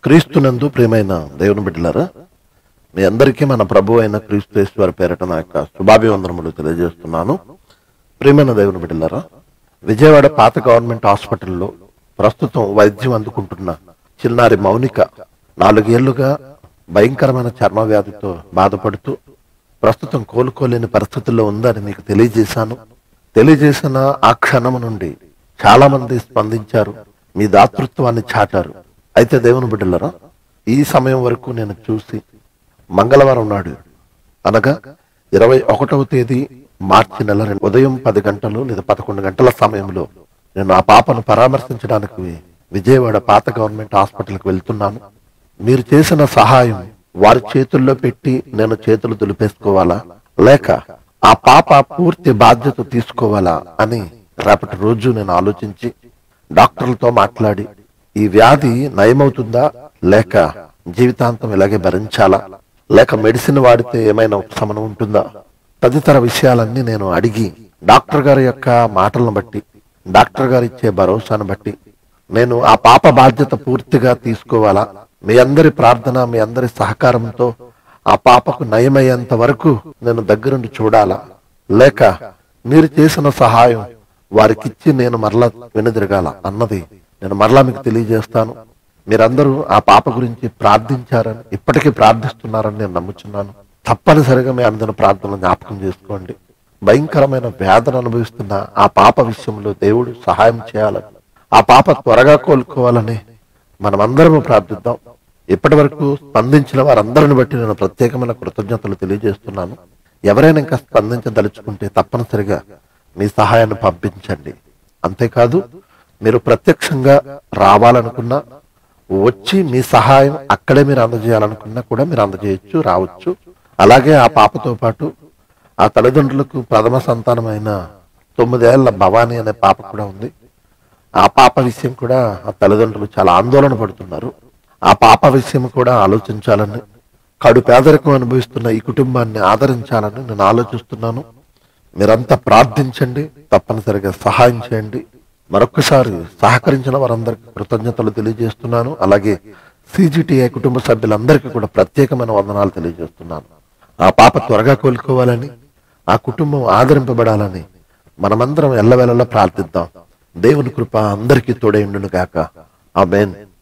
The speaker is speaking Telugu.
క్రీస్తునందు ప్రియమైన దేవుని బిడ్డలారా మీ అందరికీ మన ప్రభు అయిన క్రీస్తు యేసు వారి పేరట నా యొక్క శుభాభివందనములు తెలియజేస్తున్నాను ప్రియమైన దేవుని బిడ్డలారా విజయవాడ పాత గవర్నమెంట్ హాస్పిటల్లో ప్రస్తుతం వైద్యం అందుకుంటున్న చిన్నారి మౌనిక నాలుగేళ్లుగా భయంకరమైన చర్మ వ్యాధితో బాధపడుతూ ప్రస్తుతం కోలుకోలేని పరిస్థితుల్లో ఉందని మీకు తెలియజేశాను తెలియజేసిన ఆ క్షణం నుండి చాలా మంది స్పందించారు మీ దాతృత్వాన్ని చాటారు అయితే దేవుని బిడ్డలరా ఈ సమయం వరకు నేను చూసి మంగళవారం నాడు అనగా ఇరవై ఒకటవ తేదీ మార్చి నెల రెండు- ఉదయం పది గంటలు లేదా పదకొండు గంటల సమయంలో నేను ఆ పాపను పరామర్శించడానికి విజయవాడ పాత గవర్నమెంట్ హాస్పిటల్కి వెళ్తున్నాను మీరు చేసిన సహాయం వారి చేతుల్లో పెట్టి నేను చేతులు దులిపేసుకోవాలా లేక ఆ పాప పూర్తి బాధ్యత తీసుకోవాలా అని రేపటి రోజు నేను ఆలోచించి డాక్టర్లతో మాట్లాడి ఈ వ్యాధి నయమవుతుందా లేక జీవితాంతం ఇలాగే భరించాలా లేక మెడిసిన్ వాడితే ఏమైనా ఉపశమనం ఉంటుందా తదితర విషయాలన్నీ నేను అడిగి డాక్టర్ గారి యొక్క మాటలను బట్టి డాక్టర్ గారు ఇచ్చే భరోసాను బట్టి నేను ఆ పాప బాధ్యత పూర్తిగా తీసుకోవాలా మీ అందరి ప్రార్థన మీ అందరి సహకారంతో ఆ పాపకు నయమయ్యేంత వరకు నేను దగ్గరుండి చూడాలా లేక మీరు చేసిన సహాయం వారికిచ్చి నేను మరలా వెనుదిరగాల అన్నది నేను మరలా మీకు తెలియజేస్తాను మీరందరూ ఆ పాప గురించి ప్రార్థించారని ఇప్పటికీ ప్రార్థిస్తున్నారని నేను నమ్ముచున్నాను తప్పనిసరిగా మీ అందరి ప్రార్థనలు జ్ఞాపకం చేసుకోండి భయంకరమైన వేదన అనుభవిస్తున్న ఆ పాప విషయంలో దేవుడు సహాయం చేయాలని ఆ పాప త్వరగా కోలుకోవాలని మనమందరము ప్రార్థిద్దాం ఇప్పటి వరకు స్పందించిన వారందరిని బట్టి నేను ప్రత్యేకమైన కృతజ్ఞతలు తెలియజేస్తున్నాను ఎవరైనా ఇంకా స్పందించదలుచుకుంటే తప్పనిసరిగా మీ సహాయాన్ని పంపించండి అంతేకాదు మీరు ప్రత్యక్షంగా రావాలనుకున్నా వచ్చి మీ సహాయం అక్కడే మీరు అందజేయాలనుకున్నా కూడా మీరు అందజేయచ్చు రావచ్చు అలాగే ఆ పాపతో పాటు ఆ తల్లిదండ్రులకు ప్రథమ సంతానమైన తొమ్మిదేళ్ల భవానీ అనే పాప కూడా ఉంది ఆ పాప విషయం కూడా ఆ తల్లిదండ్రులు చాలా ఆందోళన పడుతున్నారు ఆ పాప విషయం కూడా ఆలోచించాలని కడు పేదరికం అనుభవిస్తున్న ఈ కుటుంబాన్ని ఆదరించాలని నేను ఆలోచిస్తున్నాను మీరంతా ప్రార్థించండి తప్పనిసరిగా సహాయం చేయండి మరొకసారి సహకరించిన వారందరికీ కృతజ్ఞతలు తెలియజేస్తున్నాను అలాగే సిజిటిఐ కుటుంబ సభ్యులందరికీ కూడా ప్రత్యేకమైన వందనాలు తెలియజేస్తున్నాను ఆ పాప త్వరగా కోలుకోవాలని ఆ కుటుంబం ఆదరింపబడాలని మనమందరం ఎల్లవేళలా ప్రార్థిద్దాం దేవుని కృప అందరికీ తోడైండును గాక ఆమెన్